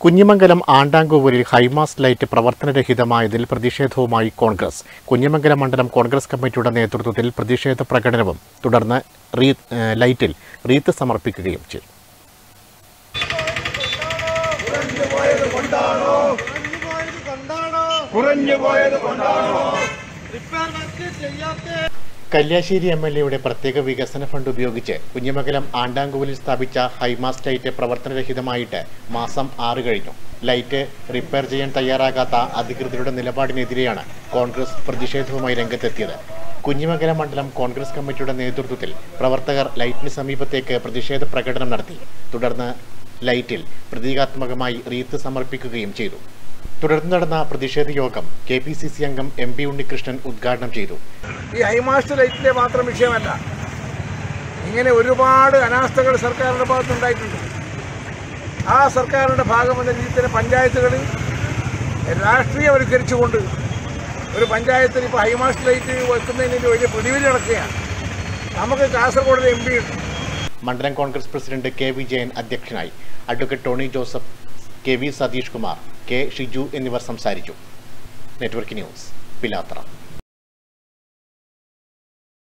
കുഞ്ഞിമംഗലം ആണ്ടാങ്കൂവലിൽ high mast light പ്രവർത്തനരഹിതമായതിൽ പ്രതിഷേധവുമായി കോൺഗ്രസ് കുഞ്ഞിമംഗലം മണ്ഡലം കോൺഗ്രസ് കമ്മിറ്റിയുടെ നേതൃത്വത്തിൽ പ്രതിഷേധ പ്രകടനവും തുടർന്ന് റീ ഏഹ് ലൈറ്റിൽ റീത്ത് സമർപ്പിക്കുകയും ചെയ്തു കുറഞ്ഞു പോയത് കൊണ്ടാണോ കല്യാശ്ശേരി എം എൽ എയുടെ പ്രത്യേക വികസന ഫണ്ട് ഉപയോഗിച്ച് കുഞ്ഞിമംഗലം ആണ്ടാങ്കുവലിൽ സ്ഥാപിച്ച ഹൈമാസ് ലൈറ്റ് പ്രവർത്തനരഹിതമായിട്ട് മാസം ആറ് കഴിഞ്ഞു ലൈറ്റ് റിപ്പയർ ചെയ്യാൻ തയ്യാറാകാത്ത അധികൃതരുടെ നിലപാടിനെതിരെയാണ് കോൺഗ്രസ് പ്രതിഷേധവുമായി രംഗത്തെത്തിയത് കുഞ്ഞിമംഗലം മണ്ഡലം കോൺഗ്രസ് കമ്മിറ്റിയുടെ നേതൃത്വത്തിൽ പ്രവർത്തകർ ലൈറ്റിന് സമീപത്തേക്ക് പ്രതിഷേധ പ്രകടനം നടത്തി തുടർന്ന് ലൈറ്റിൽ പ്രതീകാത്മകമായി റീത്ത് സമർപ്പിക്കുകയും ചെയ്തു തുടർന്ന് നടന്ന പ്രതിഷേധ യോഗം കെ പി സി സി അംഗം എം പി ഉണ്ണികൃഷ്ണൻ ഉദ്ഘാടനം ചെയ്തു ഈ ഹൈമാസ്റ്റ് ലൈറ്റിന്റെ മാത്രം വിഷയമല്ല ഇങ്ങനെ ഒരുപാട് അനാസ്ഥകൾ സർക്കാരിന്റെ ഭാഗത്തുണ്ടായിട്ടുണ്ട് ആ സർക്കാരിന്റെ ഭാഗം എന്ന രീതിയിൽ തന്നെ പഞ്ചായത്തുകളിൽ രാഷ്ട്രീയവൽക്കരിച്ചുകൊണ്ട് ഒരു പഞ്ചായത്തിൽ ഇപ്പോൾ ഹൈമാസ്റ്റ് ലൈറ്റ് വെക്കുന്നതിന് വലിയ പ്രതിവിധി നടക്കുകയാണ് നമുക്ക് കാസർഗോഡിലെ എം പി ഉണ്ട് മണ്ഡലം കോൺഗ്രസ് പ്രസിഡന്റ് കെ വിജയൻ അധ്യക്ഷനായി advocate Tony Joseph K V Satheesh Kumar K Shiju എന്നിവർ സംസാരിച്ചു നെറ്റ്വർക്ക് ന്യൂസ് പിലാത്ര